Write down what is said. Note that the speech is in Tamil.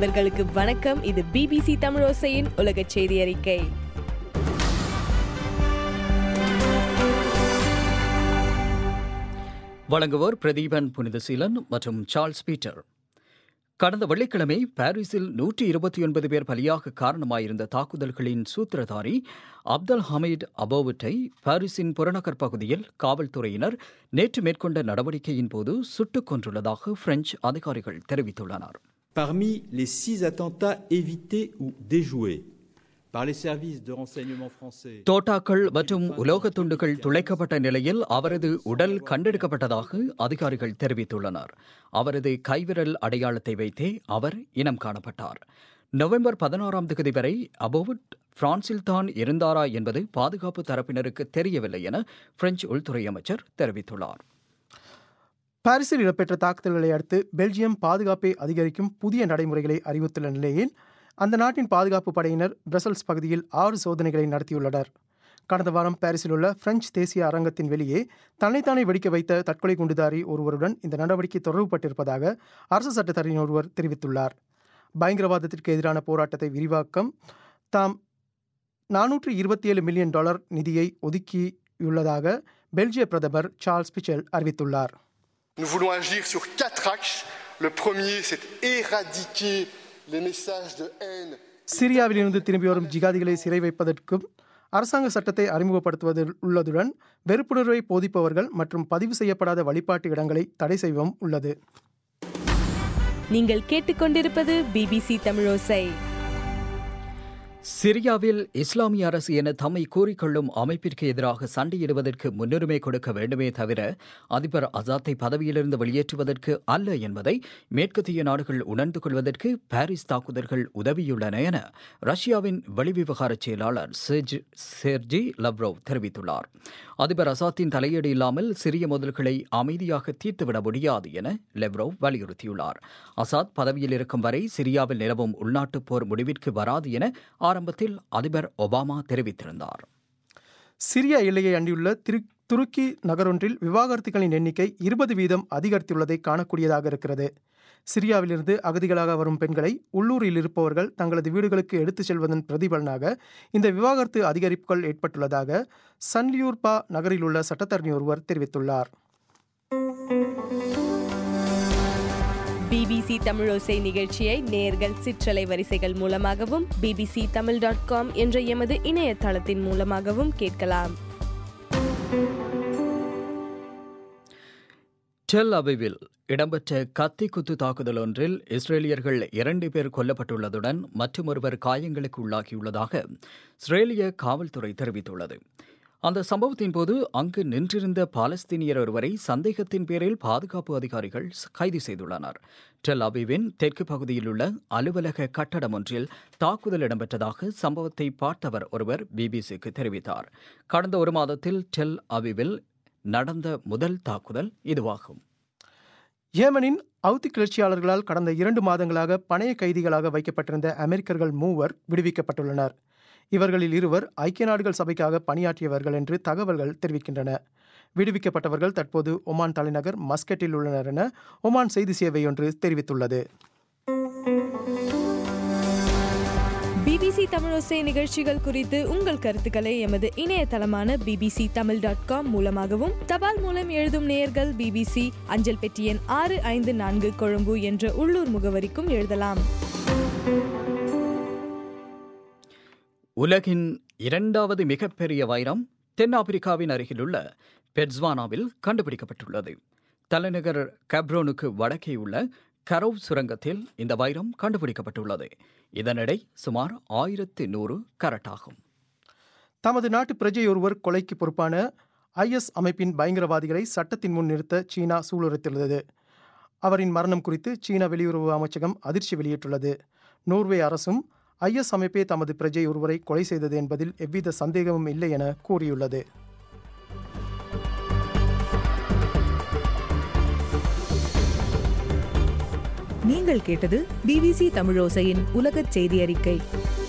நண்பர்களுக்கு வணக்கம் இது பிபிசி தமிழோசையின் உலக செய்தி அறிக்கை வழங்குவோர் பிரதீபன் புனிதசீலன் மற்றும் சார்ல்ஸ் பீட்டர் கடந்த வெள்ளிக்கிழமை பாரிஸில் நூற்றி இருபத்தி ஒன்பது பேர் பலியாக காரணமாயிருந்த தாக்குதல்களின் சூத்திரதாரி அப்துல் ஹமீத் அபோவிட்டை பாரிஸின் புறநகர் பகுதியில் காவல்துறையினர் நேற்று மேற்கொண்ட நடவடிக்கையின் போது சுட்டுக் கொன்றுள்ளதாக பிரெஞ்சு அதிகாரிகள் தெரிவித்துள்ளனர் Parmi les six attentats évités ou déjoués par les services de renseignement français, தோட்டாக்கள் மற்றும் உலோகத் துண்டுகள் துளைக்கப்பட்ட நிலையில் அவரது உடல் கண்டெடுக்கப்பட்டதாக அதிகாரிகள் தெரிவித்துள்ளனர் அவரது கைவிரல் அடையாளத்தை வைத்தே அவர் இனம் காணப்பட்டார் நவம்பர் பதினாறாம் தேதி வரை அபோவுட் பிரான்சில் தான் இருந்தாரா என்பது பாதுகாப்பு தரப்பினருக்கு தெரியவில்லை என பிரெஞ்சு உள்துறை அமைச்சர் தெரிவித்துள்ளார் பாரிஸில் இடம்பெற்ற தாக்குதல்களை அடுத்து பெல்ஜியம் பாதுகாப்பை அதிகரிக்கும் புதிய நடைமுறைகளை அறிவித்துள்ள நிலையில் அந்த நாட்டின் பாதுகாப்பு படையினர் பிரசல்ஸ் பகுதியில் ஆறு சோதனைகளை நடத்தியுள்ளனர் கடந்த வாரம் பாரிஸில் உள்ள பிரெஞ்சு தேசிய அரங்கத்தின் வெளியே தன்னைத்தானே வெடிக்க வைத்த தற்கொலை குண்டுதாரி ஒருவருடன் இந்த நடவடிக்கை தொடர்புபட்டிருப்பதாக அரசு சட்டத்தரணின் ஒருவர் தெரிவித்துள்ளார் பயங்கரவாதத்திற்கு எதிரான போராட்டத்தை விரிவாக்கம் தாம் நானூற்று இருபத்தி ஏழு மில்லியன் டாலர் நிதியை ஒதுக்கியுள்ளதாக பெல்ஜிய பிரதமர் சார்ல்ஸ் பிச்சல் அறிவித்துள்ளார் Nous voulons agir sur quatre axes. Le premier, c'est éradiquer les messages de haine. சிரியாவிலிருந்து திரும்பி வரும் ஜிகாதிகளை சிறை வைப்பதற்கும் அரசாங்க சட்டத்தை அறிமுகப்படுத்துவதில் உள்ளதுடன் வெறுப்புணர்வை போதிப்பவர்கள் மற்றும் பதிவு செய்யப்படாத வழிபாட்டு இடங்களை தடை செய்யவும் உள்ளது நீங்கள் கேட்டுக்கொண்டிருப்பது பிபிசி தமிழோசை சிரியாவில் இஸ்லாமிய அரசு என தம்மை கூறிக்கொள்ளும் அமைப்பிற்கு எதிராக சண்டையிடுவதற்கு முன்னுரிமை கொடுக்க வேண்டுமே தவிர அதிபர் அசாத்தை பதவியிலிருந்து வெளியேற்றுவதற்கு அல்ல என்பதை மேற்கத்திய நாடுகள் உணர்ந்து கொள்வதற்கு பாரிஸ் தாக்குதல்கள் உதவியுள்ளன என ரஷ்யாவின் வெளிவிவகார செயலாளர் செர்ஜி- செர்ஜி லவ்ரோவ் தெரிவித்துள்ளார் அதிபர் அசாத்தின் தலையீடு இல்லாமல் சிறிய முதல்களை அமைதியாக தீர்த்துவிட முடியாது என லெவ்ரோவ் வலியுறுத்தியுள்ளார் அசாத் பதவியில் இருக்கும் வரை சிரியாவில் நிலவும் உள்நாட்டுப் போர் முடிவிற்கு வராது என ஆரம்பத்தில் அதிபர் ஒபாமா தெரிவித்திருந்தார் சிரியா எல்லையை அண்டியுள்ள திரு துருக்கி நகரொன்றில் விவாகரத்துகளின் எண்ணிக்கை இருபது வீதம் அதிகரித்துள்ளதை காணக்கூடியதாக இருக்கிறது சிரியாவிலிருந்து அகதிகளாக வரும் பெண்களை உள்ளூரில் இருப்பவர்கள் தங்களது வீடுகளுக்கு எடுத்துச் செல்வதன் பிரதிபலனாக இந்த விவாகரத்து அதிகரிப்புகள் ஏற்பட்டுள்ளதாக சன்லியூர்பா நகரில் உள்ள சட்டத்தரணி ஒருவர் தெரிவித்துள்ளார் பிபிசி தமிழோசை நிகழ்ச்சியை நேர்கள் சிற்றலை வரிசைகள் மூலமாகவும் பிபிசி தமிழ் டாட் காம் என்ற எமது இணையதளத்தின் மூலமாகவும் கேட்கலாம் டெல் அவிவில் இடம்பெற்ற கத்தி குத்து தாக்குதல் ஒன்றில் இஸ்ரேலியர்கள் இரண்டு பேர் கொல்லப்பட்டுள்ளதுடன் மற்றொருவர் காயங்களுக்கு உள்ளாகியுள்ளதாக இஸ்ரேலிய காவல்துறை தெரிவித்துள்ளது அந்த சம்பவத்தின் போது அங்கு நின்றிருந்த பாலஸ்தீனியர் ஒருவரை சந்தேகத்தின் பேரில் பாதுகாப்பு அதிகாரிகள் கைது செய்துள்ளனர் டெல் அவிவின் தெற்கு பகுதியில் உள்ள அலுவலக கட்டடம் ஒன்றில் தாக்குதல் இடம்பெற்றதாக சம்பவத்தை பார்த்தவர் ஒருவர் பிபிசிக்கு தெரிவித்தார் கடந்த ஒரு மாதத்தில் டெல் அவிவில் நடந்த முதல் தாக்குதல் இதுவாகும் ஏமனின் அவுதி கிளர்ச்சியாளர்களால் கடந்த இரண்டு மாதங்களாக பணைய கைதிகளாக வைக்கப்பட்டிருந்த அமெரிக்கர்கள் மூவர் விடுவிக்கப்பட்டுள்ளனர் இவர்களில் இருவர் ஐக்கிய நாடுகள் சபைக்காக பணியாற்றியவர்கள் என்று தகவல்கள் தெரிவிக்கின்றன விடுவிக்கப்பட்டவர்கள் தற்போது ஒமான் தலைநகர் மஸ்கட்டில் உள்ளனர் என ஒமான் செய்தி சேவை ஒன்று தெரிவித்துள்ளது பிபிசி தமிழோசை நிகழ்ச்சிகள் குறித்து உங்கள் கருத்துக்களை எமது இணையதளமான பிபிசி தமிழ் டாட் காம் மூலமாகவும் தபால் மூலம் எழுதும் நேயர்கள் பிபிசி அஞ்சல் பெட்டி எண் ஆறு ஐந்து நான்கு கொழும்பு என்ற உள்ளூர் முகவரிக்கும் எழுதலாம் உலகின் இரண்டாவது மிகப்பெரிய வைரம் தென்னாப்பிரிக்காவின் அருகிலுள்ள பெட்ஸ்வானாவில் கண்டுபிடிக்கப்பட்டுள்ளது தலைநகர் கப்ரோனுக்கு வடக்கே உள்ள கரோவ் சுரங்கத்தில் இந்த வைரம் கண்டுபிடிக்கப்பட்டுள்ளது இதன் எடை சுமார் ஆயிரத்து நூறு கரட்டாகும் தமது நாட்டு பிரஜை ஒருவர் கொலைக்கு பொறுப்பான ஐஎஸ் அமைப்பின் பயங்கரவாதிகளை சட்டத்தின் முன் நிறுத்த சீனா சூளுரைத்துள்ளது அவரின் மரணம் குறித்து சீனா வெளியுறவு அமைச்சகம் அதிர்ச்சி வெளியிட்டுள்ளது நோர்வே அரசும் ஐஎஸ் அமைப்பே தமது பிரஜை ஒருவரை கொலை செய்தது என்பதில் எவ்வித சந்தேகமும் இல்லை என கூறியுள்ளது நீங்கள் கேட்டது பிபிசி தமிழோசையின் உலகச் செய்தி அறிக்கை